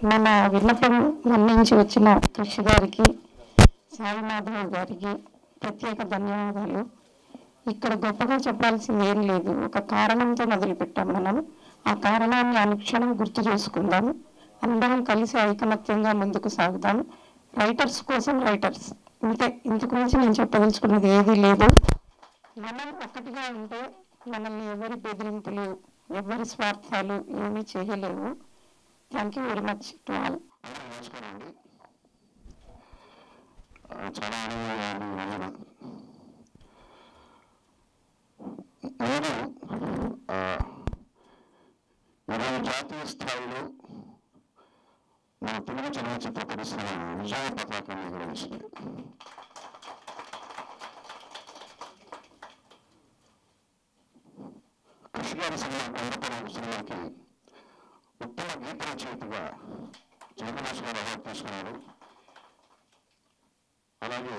మన విన్నపం మన్నించి వచ్చిన కృషి గారికి సాయి మాధవ్ గారికి ప్రత్యేక ధన్యవాదాలు ఇక్కడ గొప్పగా చెప్పాల్సింది ఏం లేదు ఒక కారణంతో మొదలుపెట్టాం మనం ఆ కారణాన్ని అనుక్షణం గుర్తు చేసుకుందాం అందరం కలిసి ఐకమత్యంగా ముందుకు సాగుదాం రైటర్స్ కోసం రైటర్స్ ఇంతే ఇంతకు మించి నేను చెప్పదలుచుకున్నది ఏదీ లేదు మనం ఒక్కటిగా ఉంటే మనల్ని ఎవరి బెదిరింపులు ఎవరి స్వార్థాలు ఏమీ చేయలేవు thank you very much to all అందరికీ నమస్కారం అండి ఆ, చాలా ఆనందంగా ఉంది ఈ రోజున. నేను ఆ, ఈరోజు జాతీయ స్థాయిలో మన తెలుగు చలనచిత్ర పరిశ్రమ విజయ పతాకం ఎగురవేసింది కృషి గారి సినిమా కొండపల్లి సినిమాకి ఉత్తమ గీత రచయితగా జగన్నాథ్ గారు అవార్డు తీసుకున్నారు అలాగే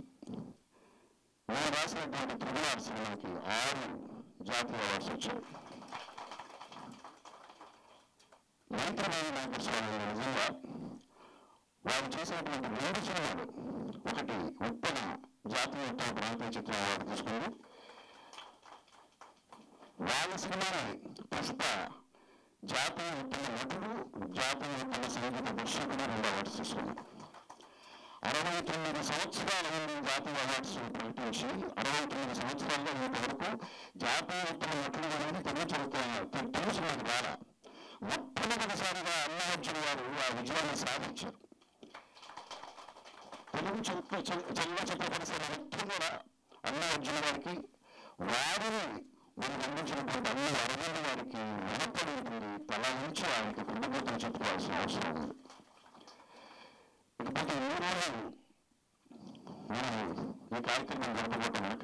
నేను రాసినటువంటి త్రిగుణార్ సినిమాకి ఆరు జాతీయ అవార్డ్స్ వచ్చాయి మైత్రమైన వెంకటస్వామి గారు నిజంగా వారు చేసినటువంటి రెండు సినిమాలు ఒకటి ఉత్తమ జాతీయ ఉత్తమ ప్రాంతీయ చిత్ర అవార్డు తీసుకుంది వాళ్ళ సినిమాని పుష్ప జాతీయ ఉత్తమ నటుడు జాతీయ ఉత్తమ సంగీత దర్శకుడు రెండు అవార్డ్స్ తీసుకున్నారు అరవై తొమ్మిది సంవత్సరాల నుండి జాతీయ అవార్డ్స్ ప్రకటించి అరవై తొమ్మిది సంవత్సరాల్లో ఇంతవరకు జాతీయ ఉత్తమ నటుడు అనేది తెలుగు చరిత్ర తె- తెలుగు సినిమాకి ద్వారా మొట్టమొదటిసారిగా అల్లు అర్జున్ గారు ఆ విజయాన్ని సాధించారు తెలుగు చరిత్ర చల- చలనచిత్ర పరిశ్రమ మొత్తం కూడా అల్లు అర్జున్ గారికి వారిని మనకు అందించినటువంటి అల్లు అరవింద్ గారికి రుణపడి ఉంటుంది తల నుంచి ఆయనకి కృతజ్ఞతలు చెప్పుకోవాల్సిన అవసరం ఉంది ఇకపోతే ఈ రోజు మనం ఈ కార్యక్రమం జరపబోతే కనుక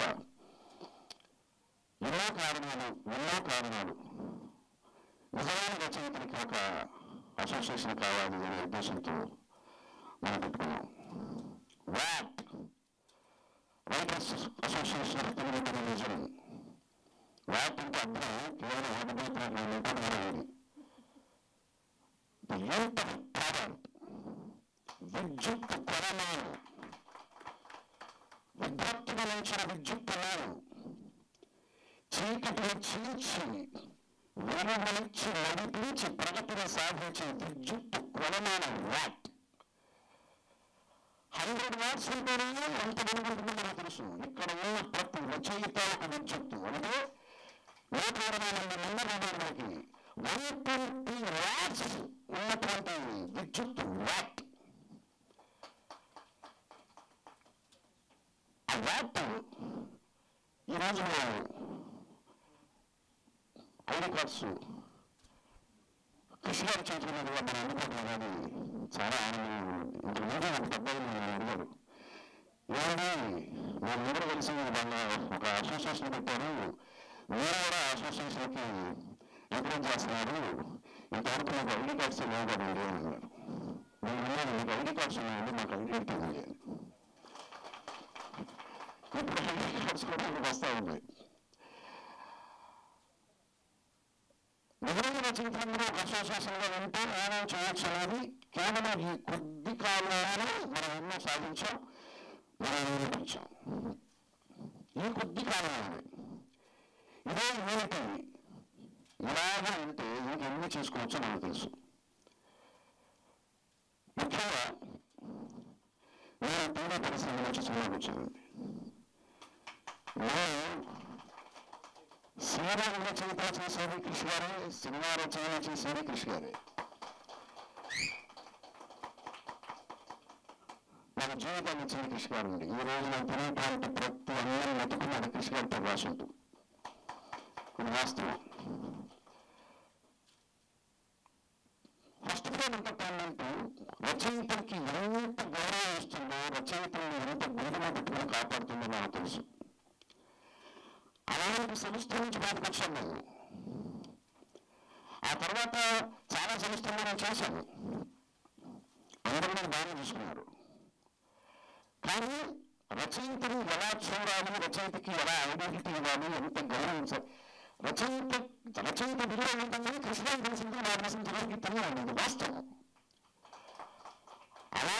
ఎన్నో కారణాలు ఎన్నో కారణాలు నిజమైన రచయితలకి ఒక అసోసియేషన్ కావాలి అనే ఉద్దేశంతో మనం పెట్టుకున్నాం what writers association of Telugu television what అంటే అర్థం కేవలం ఒకటి మాత్రమే నింపబడింది ద యూత్ ఆఫ్ పవర్ విద్యుత్ కొరమాను విద్యుత్తుగలించిన విద్యుత్తులను చీకటిని చీల్చి వెలుగునిచ్చి నడిపించి ప్రగతిని సాధించే విద్యుత్ కొలమాన వాట్ హండ్రెడ్ వాట్స్ ఉంటేనే ఎంత వెలుగుంటుందో మనకు తెలుసు ఇక్కడ ఉన్న ప్రతి రచయిత ఒక విద్యుత్తు అంటే నూట ఇరవై మంది మంది మనకి వన్ ట్వంటీ వాట్స్ ఉన్నటువంటి విద్యుత్ వాట్ ఆ వాట్ ఈరోజు మనం ఐడి కార్డ్స్ కృషి గారి చేతుల మీదుగా మనం అందుకోవడం అనేది చాలా ఆనందంగా ఉంది ఇంతకుముందు ఒక పెద్దలు నన్ను అడిగారు ఏమండి మేమందరూ కలిసి వాళ్ళ ఒక అసోసియేషన్ పెట్టారు మీరు కూడా అసోసియేషన్కి ఎంకరేజ్ చేస్తున్నారు ఇంతవరకు మాకు ఐడి కార్డ్స్ లేవు కదండి అని అన్నారు నేను అన్నాను మీకు ఐడి కార్డ్స్ ఉన్నాయండి మాకు ఐడి కార్డ్ ఉంది అని ఇప్పుడు ఐడి కార్డ్స్ కూడా మీకు వస్తూ ఉన్నాయి నిజమైన రచయితలందరూ ఒక అసోసియేషన్గా ఉంటే ఏమేమి చేయొచ్చు అనేది కేవలం ఈ కొద్ది కాలంలోనే మనం ఎన్నో సాధించాం మనం నిరూపించాం ఈ కొద్ది కాలంలోనే ఇదే యూనిటీ ఇలాగే ఉంటే ఇంకెన్ని చేసుకోవచ్చో మనకు తెలుసు ముఖ్యంగా నేను టీవీ పరిశ్రమ నుంచి సినిమాకి వచ్చానండి నేను సీరియల్ రచయిత చేసేది కృషి గారే సినిమా రచన చేసేది కృషి గారే మన జీవితాన్ని ఇచ్చిన కృషి గారు ఉంది ఈ రోజు నేను తినేటువంటి ప్రతి అన్నం మెతుకు మన కృషి గారితో రాసి ఉంటుంది ఇది వాస్తవం ఫస్ట్ ఫోన్ ఎంటర్టైన్మెంట్ రచయితలకి ఎంత గౌరవం ఇస్తుందో రచయితల్ని ఎంత గుండెలో పెట్టుకుని కాపాడుతుందో నాకు తెలుసు అలాంటి సంస్థ నుంచి బయటకు వచ్చాను నేను ఆ తర్వాత చాలా సంస్థలు నేను చేశాను అందరూ నాకు బాగానే చూసుకున్నారు కానీ రచయితని ఎలా చూడాలి రచయితకి ఎలా ఐడెంటిటీ ఇవ్వాలి ఎంత గౌరవించాలి రచయిత రచయిత విలువ ఉంటుందని కృష్ణ తెలిసింది నా తెలిసిన జనానికి తెలియాలి ఇది వాస్తవం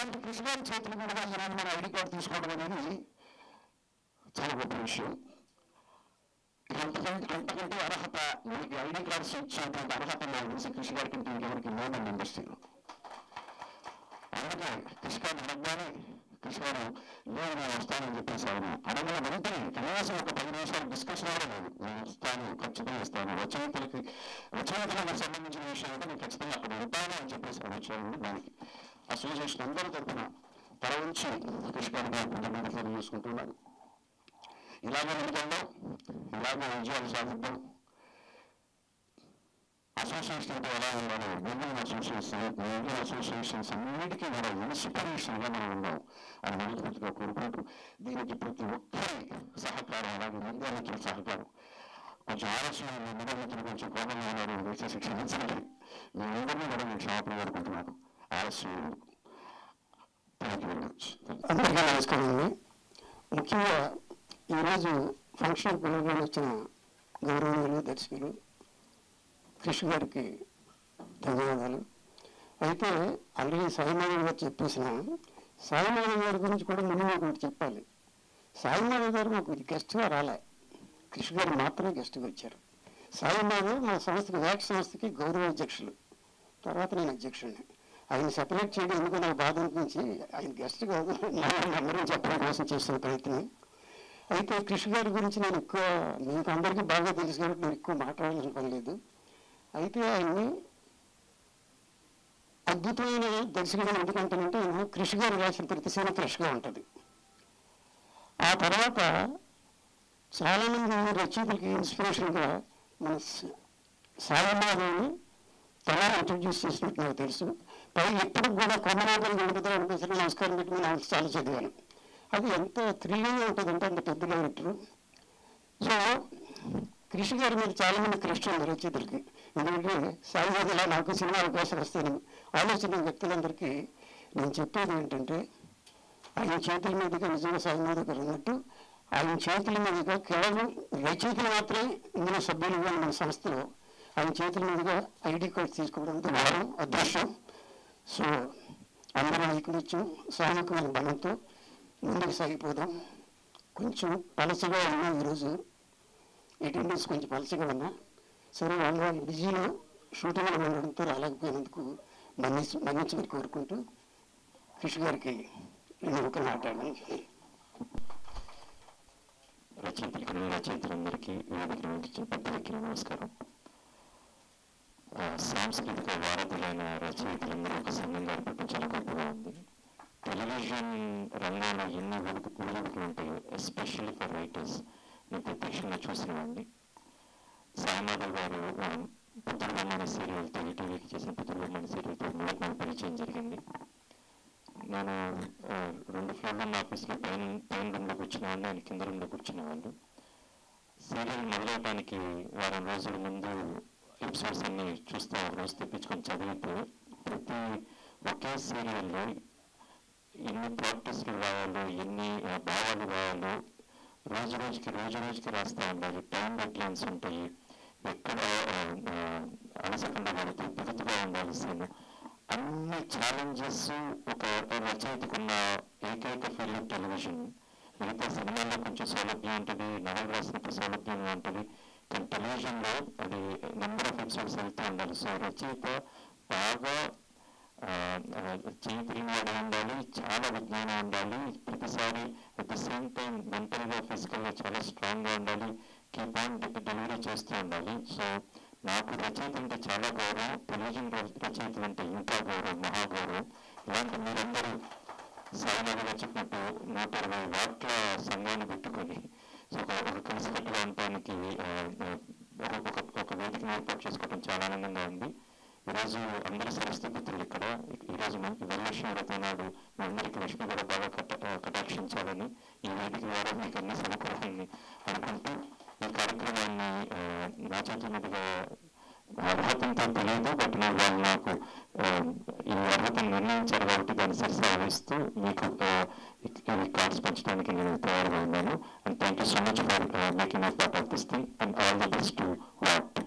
అలాంటి కృషి గారి చేతుల మీదుగా ఈరోజు మన ఐడి కార్డు తీసుకోవడం అనేది చాలా గొప్ప విషయం అంతకంటే అంతకంటే అర్హత మనకి ఐడి కార్డ్స్ ఇచ్చేటువంటి అర్హత నాకు తెలిసి కృషి గారి కంటే ఇంకెవరికి లేదండి ఇండస్ట్రీలో అందుకే కృషి గారు అడగగానే కృషి గారు లేదు నేను వస్తానని చెప్పేసి ఆయన అడగల వెంటనే కనీసం ఒక పది నిమిషాలు డిస్కషన్ కూడా లేదు నేను వస్తాను ఖచ్చితంగా ఇస్తాను రచయితలకి రచయితలకు సంబంధించిన విషయం అయితే నేను ఖచ్చితంగా అక్కడ ఉంటాను అని చెప్పేసి ఆయన వచ్చాను దానికి అసోసియేషన్ అందరి తరఫున తల ఉంచి కృషి గారికి కృతజ్ఞతలు తెలియజేసుకుంటున్నాను ఇలాగే ముందుకెళ్దాం ఇలాగే విజయాలు సాధిద్దాం అసోసియేషన్ అంటే ఎలా ఉండాలో యూనియన్ అసోసియేషన్ యూనియన్ అసోసియేషన్స్ అన్నిటికీ కూడా ఇన్స్పిరేషన్గా మనం ఉన్నాం అని మనస్ఫూర్తిగా కోరుకుంటూ దీనికి ప్రతి ఒక్కరి సహకారం అలాగే ముందు సహకారం కొంచెం ఆలస్యం నిబంధనలు కొంచెం కోపంగా ఉన్నారు దయచేసి క్షమించండి మీ అందరినీ కూడా నేను క్షమాపణ కోరుకుంటున్నాను ఆలస్యం థ్యాంక్ యూ వెరీ మచ్ అందరికీ నమస్కారం అండి ముఖ్యంగా ఈరోజు ఫంక్షన్ పిల్లలు వచ్చిన గౌరవనీయులు దర్శకులు కృష్ణ గారికి ధన్యవాదాలు అయితే ఆల్రెడీ సాయిమాధవ్ గారు చెప్పేసిన సాయిమాధవ్ గారి గురించి కూడా ముందు మీకు ఒకటి చెప్పాలి సాయిమాధవ్ గారు మాకు గెస్ట్గా రాలే కృష్ణ గారు మాత్రమే గెస్ట్గా వచ్చారు సాయిమాధవ్ మా సంస్థకి వ్యాక్ సంస్థకి గౌరవ అధ్యక్షులు తర్వాత నేను అధ్యక్షుడిని ఆయన సెపరేట్ చేయడం ఎందుకు నాకు బాధ అనిపించి ఆయన గెస్ట్ కాదు మమ్మల్ని అందరం చెప్పడం కోసం చేస్తున్న ప్రయత్నం అయితే కృష్ణ గారి గురించి నేను ఎక్కువ మీకు అందరికీ బాగా తెలుసు కాబట్టి నేను ఎక్కువ మాట్లాడాలని పని లేదు అయితే ఆయన్ని అద్భుతమైన దర్శకుడు ఎందుకంటానంటే ఆయన కృషి గారు రాసిన ప్రతి సీన ఫ్రెష్గా ఉంటుంది ఆ తర్వాత చాలామంది రచయితలకి ఇన్స్పిరేషన్గా మన స- సాయిబాబాని తన ఇంట్రడ్యూస్ చేసినట్టు నాకు తెలుసు పై ఎప్పుడు కూడా కొమ్మరాజులు గణపతిరావు అనిపించిన నమస్కారం పెట్టి నేను చాలా చదివాను అది ఎంత థ్రిల్లింగ్గా ఉంటుందంటే అంత పెద్ద డైరెక్టర్ సో కృషి గారి మీద చాలా మంది కృష్ణ ఉంది రచయితలకి ఎందుకంటే సాయిబాబాలా నాకు సినిమా అవకాశం వస్తాయని ఆలోచన వ్యక్తులందరికీ నేను చెప్పేది ఏంటంటే ఆయన చేతుల మీదుగా నిజంగా సాయినాథ్ గారు అన్నట్టు ఆయన చేతుల మీదుగా కేవలం రచయితలు మాత్రమే ఇందులో సభ్యులుగా మన సంస్థలో ఆయన చేతుల మీదుగా ఐడి కార్డ్ తీసుకోవడం వారం అదృష్టం సో అందరం ఐకమత్యం సామూహికమైన బలంతో ముందుకు సాగిపోదాం కొంచెం పలసగా ఉన్నా ఈరోజు అటెండెన్స్ కొంచెం పలసగా ఉన్నా సరే వాళ్ళ వాళ్ళ బిజీలో షూటింగ్లో ఉండడంతో రాలేకపోయినందుకు మన్నించి మన్నించమని కోరుకుంటూ కృషి గారికి నేను ఒక మాట్లాడాను రచయితలకు రచయితలందరికీ వేదిక నిర్వహించిన పెద్దలకి నమస్కారం ఆ, సాంస్కృతిక వారధులైన రచయితలందరూ ఒక సంఘంగా ఏర్పడటం చాలా గొప్పగా ఉంది టెలివిజన్ రంగంలో ఎన్ని వెలుగు వెలుగులు ఉంటాయో ఎస్పెషల్లీ ఫర్ రైటర్స్ నేను ప్రత్యక్షంగా చూసినవాడిని సాయిమాధవ్ గారు ఆ, పుత్రులమ్మని సీరియల్తో ఈటీవీకి చేసిన పుత్రులమ్మని సీరియల్తో మొదటి నాకు పరిచయం జరిగింది నేను ఆ, రెండు ఫ్లోర్లు ఉన్న ఆఫీస్లో పైన పైన రూమ్లో కూర్చునేవాడిని ఆయన కింద రూమ్లో కూర్చునేవాళ్ళు సీరియల్ మొదలవడానికి వారం రోజుల ముందు ఎపిసోడ్స్ అన్ని చూస్తే ఒక రోజు తెప్పించుకొని చదివితే ప్రతి ఒకే సీరియల్లో ఎన్ని ప్రాక్టీస్లు రావాలో ఎన్ని ఆ, భావాలు రావాలో రోజు రోజుకి రోజు రోజుకి రాస్తూ ఉండాలి టైం డెడ్ లైన్స్ ఉంటాయి ఎక్కడ ఆ, ఆ, అలసకుండా పడుతూ బిగుతుగా ఉండాలి సీన్ అన్ని ఛాలెంజెస్ ఒక రచయితకున్న ఏకైక ఫీల్డ్ టెలివిజన్ మిగతా సినిమాల్లో కొంచెం సౌలభ్యం ఉంటుంది నవల రాసినప్పుడు సౌలభ్యం ఉంటుంది కానీ టెలివిజన్లో అది నెంబర్ ఆఫ్ ఎపిసోడ్స్ వెళ్తూ ఉండాలి సో రచయిత బాగా ఆ, ఆ, చేతిరినాడు ఉండాలి చాలా విజ్ఞానం ఉండాలి ప్రతిసారి అట్ ద సేమ్ టైం మెంటల్గా ఫిజికల్గా చాలా స్ట్రాంగ్గా ఉండాలి కీప్ ఆన్ డెలివరీ చేస్తూ ఉండాలి సో నాకు రచయిత అంటే చాలా గౌరవం టెలివిజన్ ర- రచయితలు అంటే ఇంకా గౌరవం మహాగౌరవం ఇలాంటి మీరందరూ సాయినాథుగా చెప్పినట్టు నూట ఇరవై వాట్ల సంఘాన్ని పెట్టుకొని సో ఒక ఒక కలిసికట్టుగా ఉండటానికి ఆ, ఆ, ఒక ఒక- ఒక వేదికను ఏర్పాటు చేసుకోవడం చాలా ఆనందంగా ఉంది ఈరోజు అందరి సరస్వతి పుత్రులు ఇక్కడ ఈరోజు మనకి వరలక్ష్మి వ్రతం నాడు మీ అందరికీ లక్ష్మి కూడా బాగా కట కటాక్షించాలని ఈ వేదిక ద్వారా మీకు అన్ని సమకూరాలని అనుకుంటూ ఈ కార్యక్రమాన్ని ఆ, నా చేతుల మీదుగా అర్హతంతో తెలియదు బట్ నేను వాళ్ళు నాకు ఆ, ఈ అర్హతను నిర్ణయించారు కాబట్టి దాన్ని శిరసావహిస్తూ మీకు ఆ, ఈ- ఈ కార్డ్స్ పంచడానికి నేను తయారుగా ఉన్నాను and thank you so much for making my part of this thing and all the best to what